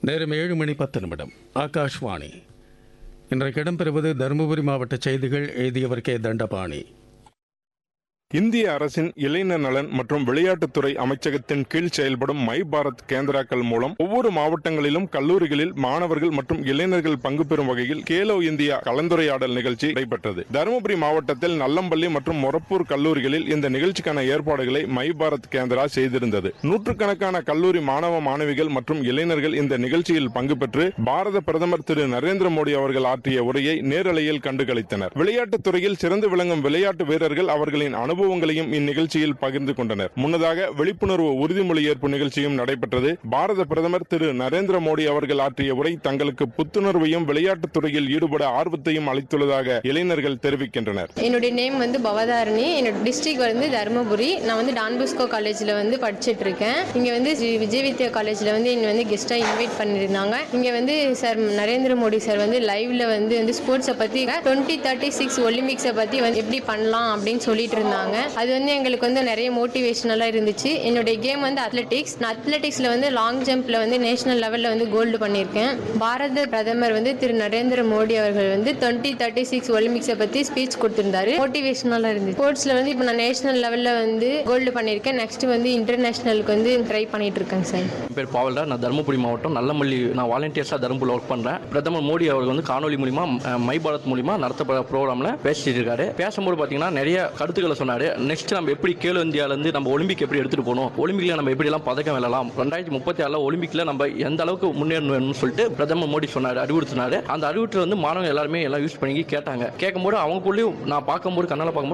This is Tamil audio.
நேரம் ஏழு மணி பத்து நிமிடம் ஆகாஷ்வாணி இன்றைக்கு இடம்பெறுவது தருமபுரி மாவட்ட செய்திகள் எழுதியவர் கே தண்டபாணி இந்திய அரசின் இளைஞர் நலன் மற்றும் விளையாட்டுத்துறை அமைச்சகத்தின் கீழ் செயல்படும் மை பாரத் கேந்திராக்கள் மூலம் ஒவ்வொரு மாவட்டங்களிலும் கல்லூரிகளில் மாணவர்கள் மற்றும் இளைஞர்கள் பங்கு பெறும் வகையில் கேலோ இந்தியா கலந்துரையாடல் நிகழ்ச்சி நடைபெற்றது தருமபுரி மாவட்டத்தில் நல்லம்பள்ளி மற்றும் மொரப்பூர் கல்லூரிகளில் இந்த நிகழ்ச்சிக்கான ஏற்பாடுகளை மை பாரத் கேந்திரா செய்திருந்தது நூற்றுக்கணக்கான கல்லூரி மாணவ மாணவிகள் மற்றும் இளைஞர்கள் இந்த நிகழ்ச்சியில் பங்கு பெற்று பாரத பிரதமர் திரு நரேந்திர மோடி அவர்கள் ஆற்றிய உரையை நேரலையில் கண்டுகளித்தனர் விளையாட்டுத் துறையில் சிறந்து விளங்கும் விளையாட்டு வீரர்கள் அவர்களின் அனுபவங்களையும் இந்நிகழ்ச்சியில் பகிர்ந்து கொண்டனர் முன்னதாக விழிப்புணர்வு உறுதிமொழி ஏற்பு நிகழ்ச்சியும் நடைபெற்றது பாரத பிரதமர் திரு நரேந்திர மோடி அவர்கள் ஆற்றிய உரை தங்களுக்கு புத்துணர்வையும் விளையாட்டுத் துறையில் ஈடுபட ஆர்வத்தையும் அளித்துள்ளதாக இளைஞர்கள் தெரிவிக்கின்றனர் என்னுடைய நேம் வந்து பவதாரணி என்னோட டிஸ்ட்ரிக்ட் வந்து தருமபுரி நான் வந்து டான்புஸ்கோ காலேஜில் வந்து படிச்சுட்டு இருக்கேன் இங்கே வந்து ஸ்ரீ விஜய் வித்யா காலேஜில் வந்து என்னை வந்து கெஸ்ட்டாக இன்வைட் பண்ணியிருந்தாங்க இங்கே வந்து சார் நரேந்திர மோடி சார் வந்து லைவ்ல வந்து வந்து ஸ்போர்ட்ஸை பற்றி டுவெண்ட்டி தேர்ட்டி சிக்ஸ் ஒலிம்பிக்ஸை பற்றி வந்து எப்படி பண்ணலாம் அப்படின்னு சொல்லிட்டு இருந்தாங்க அது வந்து எங்களுக்கு வந்து நிறைய மோட்டிவேஷனலாக இருந்துச்சு என்னுடைய கேம் வந்து அத்லெட்டிக்ஸ் நான் அத்லெட்டிக்ஸில் வந்து லாங் ஜம்பில் வந்து நேஷனல் லெவலில் வந்து கோல்டு பண்ணியிருக்கேன் பாரத பிரதமர் வந்து திரு நரேந்திர மோடி அவர்கள் வந்து டுவெண்ட்டி தேர்ட்டி சிக்ஸ் ஒலிம்பிக்ஸை பற்றி ஸ்பீச் கொடுத்திருந்தாரு மோட்டிவேஷனலாக இருந்துச்சு ஸ்போர்ட்ஸில் வந்து இப்போ நான் நேஷனல் லெவலில் வந்து கோல்டு பண்ணியிருக்கேன் நெக்ஸ்ட் வந்து இன்டர்நேஷனலுக்கு வந்து ட்ரை பண்ணிட்டு இருக்கேன் சார் என் பேர் பாவல்டா நான் தருமபுரி மாவட்டம் நல்லமல்லி நான் வாலண்டியர்ஸாக தருமபுரியில் ஒர்க் பண்ணுறேன் பிரதமர் மோடி அவர்கள் வந்து காணொலி மூலிமா அஹ், மை பாரத் மூலிமா நடத்தப்படுற ப்ரோக்ராமில் பேசிட்டு இருக்காரு பேசும்போது பார்த்தீங்கன்னா நிறைய கருத்துக்களை சொன்னார் நெக்ஸ்ட் நம்ம எப்படி கேலோ இந்தியாவிலேருந்து நம்ம ஒலிம்பிக் எப்படி எடுத்துகிட்டு போகணும் ஒலிம்பிக்கில் நம்ம எப்படிலாம் பதக்கம் வெல்லலாம் ரெண்டாயிரத்தி முப்பத்தி ஆறில் ஒலிம்பிக்கில் நம்ம எந்த அளவுக்கு முன்னேறணும்னு சொல்லிட்டு பிரதமர் மோடி சொன்னார் அறிவுறுத்தினாரு அந்த அறிவுறுத்தல் வந்து மாணவங்க எல்லாருமே எல்லாம் யூஸ் பண்ணி கேட்டாங்க கேட்கும்போது அவங்களுக்குள்ளேயும் நான் பார்க்கும்போது கண்ணால் பார்க்கும்போது